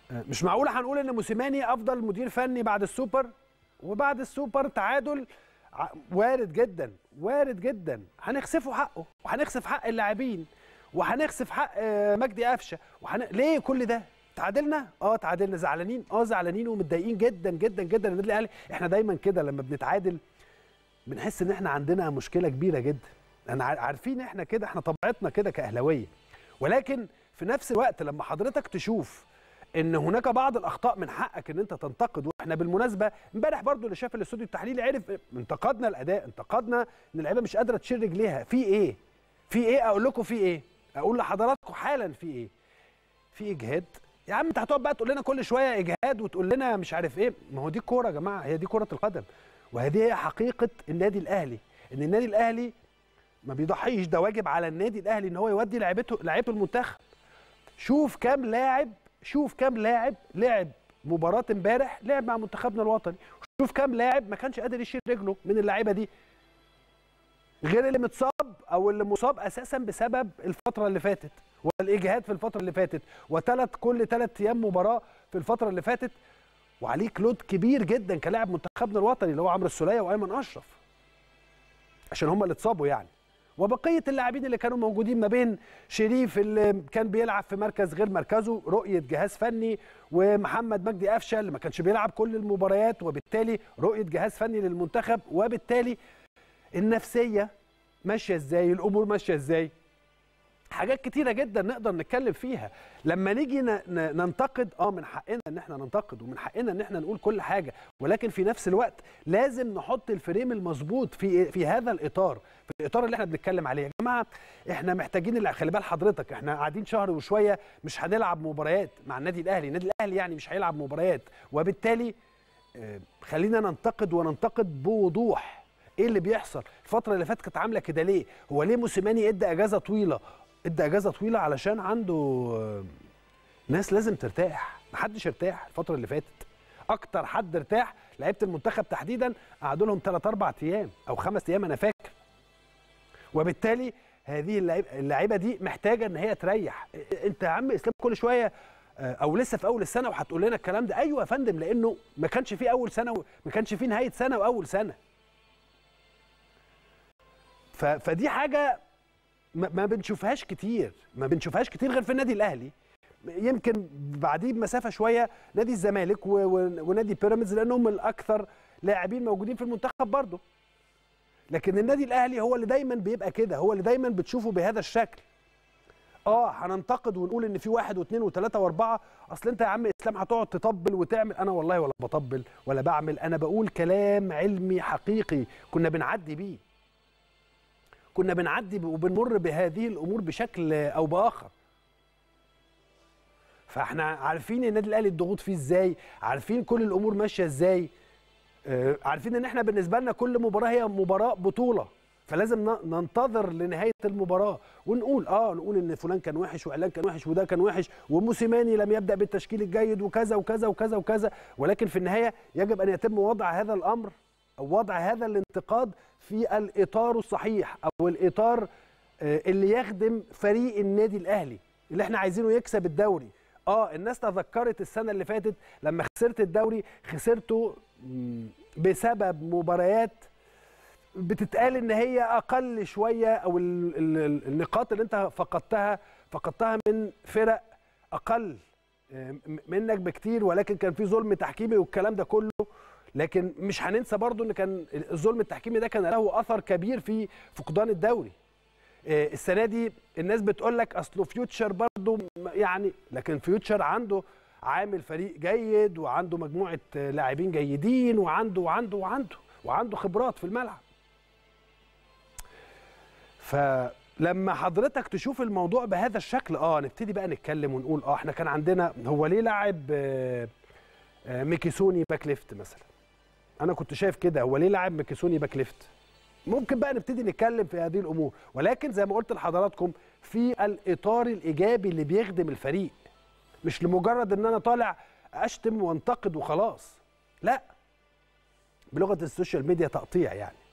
مش معقوله هنقول ان موسيماني افضل مدير فني بعد السوبر وبعد السوبر تعادل ع- وارد جدا وارد جدا هنخسفه حقه وهنخسف حق اللاعبين وهنخسف حق آه، مجدي قفشه وحن... ليه كل ده تعادلنا اه تعادلنا زعلانين اه زعلانين ومتضايقين جدا جدا جدا النادي الاهلي احنا دايما كده لما بنتعادل بنحس ان احنا عندنا مشكله كبيره جدا انا عار- عارفين احنا كده احنا طبيعتنا كده كاهلاويه ولكن في نفس الوقت لما حضرتك تشوف ان هناك بعض الاخطاء من حقك ان انت تنتقد واحنا بالمناسبه امبارح برضو اللي شاف الاستوديو التحليلي عرف انتقدنا الاداء انتقدنا ان اللعيبه مش قادره تشيل رجليها في ايه في ايه اقول لكم في ايه اقول لحضراتكم حالا في ايه في اجهاد يا عم انت هتقعد بقى تقول لنا كل شويه اجهاد وتقول لنا مش عارف ايه ما هو دي الكوره يا جماعه هي دي كره القدم وهذه هي حقيقه النادي الاهلي ان النادي الاهلي ما بيضحيش ده واجب على النادي الاهلي ان هو يودي لعيبته لعيبه المنتخب شوف كام لاعب شوف كام لاعب لعب مباراه امبارح لعب مع منتخبنا الوطني شوف كام لاعب ما كانش قادر يشيل رجله من اللعيبه دي غير اللي متصاب او اللي مصاب اساسا بسبب الفتره اللي فاتت والاجهاد في الفتره اللي فاتت وثلاث كل ثلاث ايام مباراه في الفتره اللي فاتت وعليك لود كبير جدا كلاعب منتخبنا الوطني اللي هو عمرو السوليه وايمن اشرف عشان هم اللي اتصابوا يعني وبقيه اللاعبين اللي كانوا موجودين ما بين شريف اللي كان بيلعب في مركز غير مركزه رؤيه جهاز فني ومحمد مجدي قفشه اللي ما كانش بيلعب كل المباريات وبالتالي رؤيه جهاز فني للمنتخب وبالتالي النفسيه ماشيه ازاي الامور ماشيه ازاي حاجات كتيره جدا نقدر نتكلم فيها لما نيجي ن- ن- ننتقد اه من حقنا ان احنا ننتقد ومن حقنا ان احنا نقول كل حاجه ولكن في نفس الوقت لازم نحط الفريم المظبوط في في هذا الاطار في الاطار اللي احنا بنتكلم عليه يا جماعه احنا محتاجين اللي خلي بال حضرتك احنا قاعدين شهر وشويه مش هنلعب مباريات مع النادي الاهلي النادي الاهلي يعني مش هيلعب مباريات وبالتالي آه، خلينا ننتقد وننتقد بوضوح ايه اللي بيحصل الفتره اللي فاتت كانت عامله كده ليه هو ليه موسيماني ادى اجازه طويله ادى اجازه طويله علشان عنده آه، ناس لازم ترتاح محدش ارتاح الفتره اللي فاتت اكتر حد ارتاح لعيبه المنتخب تحديدا قعدوا لهم 3 4 ايام او 5 ايام انا فاكر وبالتالي هذه اللعيبه اللعيبه دي محتاجه ان هي تريح انت يا عم اسلام كل شويه آه، او لسه في اول السنه وهتقول لنا الكلام ده ايوه يا فندم لانه ما كانش في اول سنه وما كانش في نهايه سنه واول سنه ف- فدي حاجه ما ما بنشوفهاش كتير ما بنشوفهاش كتير غير في النادي الاهلي يمكن بعديه بمسافه شويه نادي الزمالك و- و- ونادي بيراميدز لانهم الاكثر لاعبين موجودين في المنتخب برضه لكن النادي الاهلي هو اللي دايما بيبقى كده هو اللي دايما بتشوفه بهذا الشكل اه هننتقد ونقول ان في واحد واثنين وثلاثه واربعه اصل انت يا عم اسلام هتقعد تطبل وتعمل انا والله ولا بطبل ولا بعمل انا بقول كلام علمي حقيقي كنا بنعدي بيه كنا بنعدي ب- وبنمر بهذه الامور بشكل او باخر فاحنا عارفين النادي الاهلي الضغوط فيه ازاي عارفين كل الامور ماشيه ازاي آه، عارفين ان احنا بالنسبه لنا كل مباراه هي مباراه بطوله فلازم ن- ننتظر لنهايه المباراه ونقول اه نقول ان فلان كان وحش وعلان كان وحش وده كان وحش وموسيماني لم يبدا بالتشكيل الجيد وكذا وكذا وكذا وكذا ولكن في النهايه يجب ان يتم وضع هذا الامر او وضع هذا الانتقاد في الاطار الصحيح او الاطار آه، اللي يخدم فريق النادي الاهلي اللي احنا عايزينه يكسب الدوري اه الناس تذكرت السنه اللي فاتت لما خسرت الدوري خسرته مم، بسبب مباريات بتتقال ان هي اقل شويه او ال- ال- ال- النقاط اللي انت فقدتها فقدتها من فرق اقل آه، م- منك بكتير ولكن كان في ظلم تحكيمي والكلام ده كله لكن مش هننسى برضو ان كان الظلم التحكيمي ده كان له اثر كبير في فقدان الدوري آه، السنه دي الناس بتقول لك اصله فيوتشر برضو م- يعني لكن فيوتشر عنده عامل فريق جيد وعنده مجموعه آه، لاعبين جيدين وعنده وعنده وعنده وعنده خبرات في الملعب فلما حضرتك تشوف الموضوع بهذا الشكل اه نبتدي بقى نتكلم ونقول اه احنا كان عندنا هو ليه لاعب آه، آه، ميكيسوني باك ليفت مثلا انا كنت شايف كده هو ليه لاعب ميكيسوني باك ليفت ممكن بقى نبتدي نتكلم في هذه الامور ولكن زي ما قلت لحضراتكم في الاطار الايجابي اللي بيخدم الفريق مش لمجرد ان انا طالع اشتم وانتقد وخلاص لا بلغه السوشيال ميديا تقطيع يعني